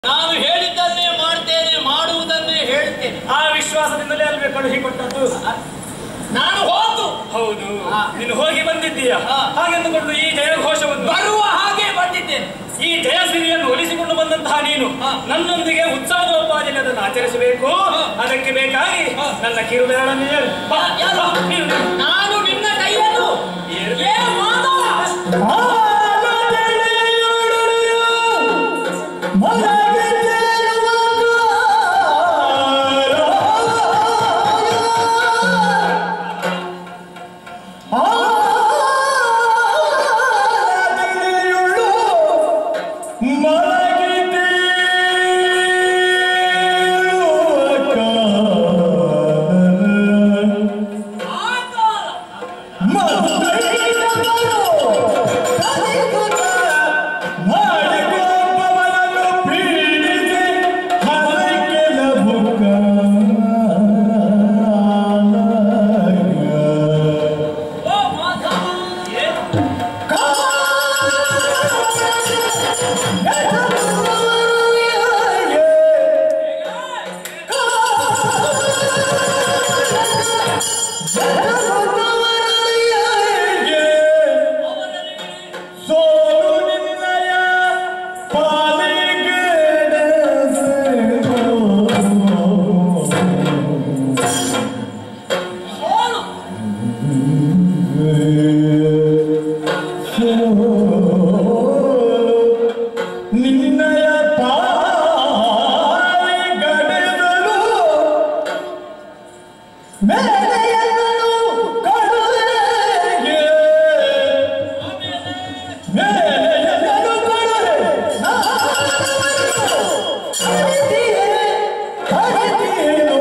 ನಾನು ಹೇಳಿದ್ದನ್ನೇ ಮಾಡ್ತೇನೆ ಮಾಡುವುದನ್ನೇ ಹೇಳ್ತೇನೆ ಆ ವಿಶ್ವಾಸದಿಂದಲೇ ಅಲ್ವೇ ಕಳುಹಿಕೊಟ್ಟದ್ದು ನಾನು ಹೋತು ಹೌದು ಹಾ. ನೀನು ಹೋಗಿ ಬಂದಿದ್ದೀಯ ಹಾ. ಹಾಗೆಂದುಕೊಂಡು ಈ ಜಯಘೋಷವನ್ನು ಬರುವ ಹಾಗೆ ಬಂದಿದ್ದೇನೆ ಈ ಜಯಸಿರಿಯನ್ನು ಒಲಿಸಿಕೊಂಡು ಬಂದಂತಹ ನೀನು ಹಾ. ನನ್ನೊಂದಿಗೆ ಉತ್ಸವೋಪಾದಿಯಲ್ಲಿ ಅದನ್ನು ಆಚರಿಸಬೇಕು ಅದಕ್ಕೆ ಬೇಕಾಗಿ ನನ್ನ ಕಿರುಬೆರಳನ್ನು ಏರು. ಬಾ, ಯಾರು? ಬಾ, ನೀನು, ನೀನು. ನಾನು ನಿನ್ನ ಕೈಯನ್ನು ಏರು. ಏ ಮಾಧವ ಓ ಮಾಧವ ಏನು? ಸೋಲು ನಿನ್ನಯ ಪಾಲಿಗಡೆದಳು ಮೇಲೆಯದಳು ಕಡುಗೆ ಮೇಲೆಯದಳು ಕಡುಗೆ ಹರಿದಿಯೇ ಹರಿದಿಯೇನೋ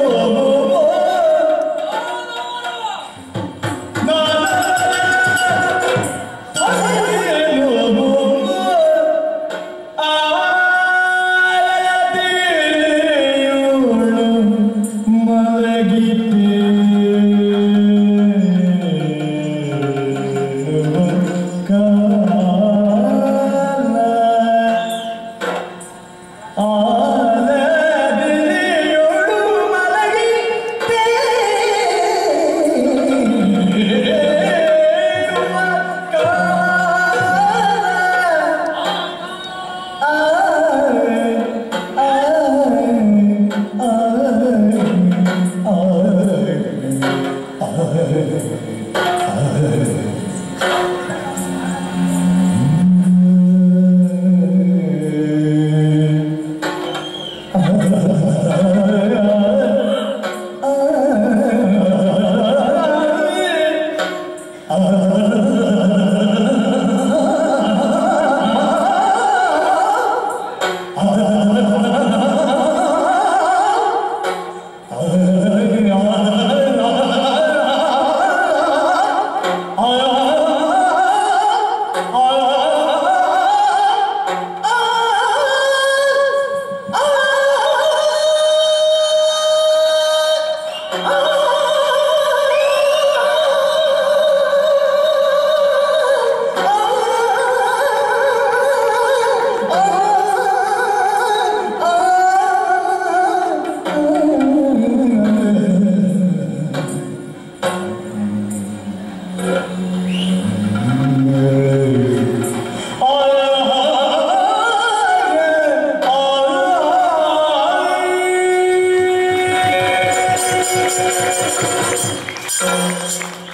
ಆ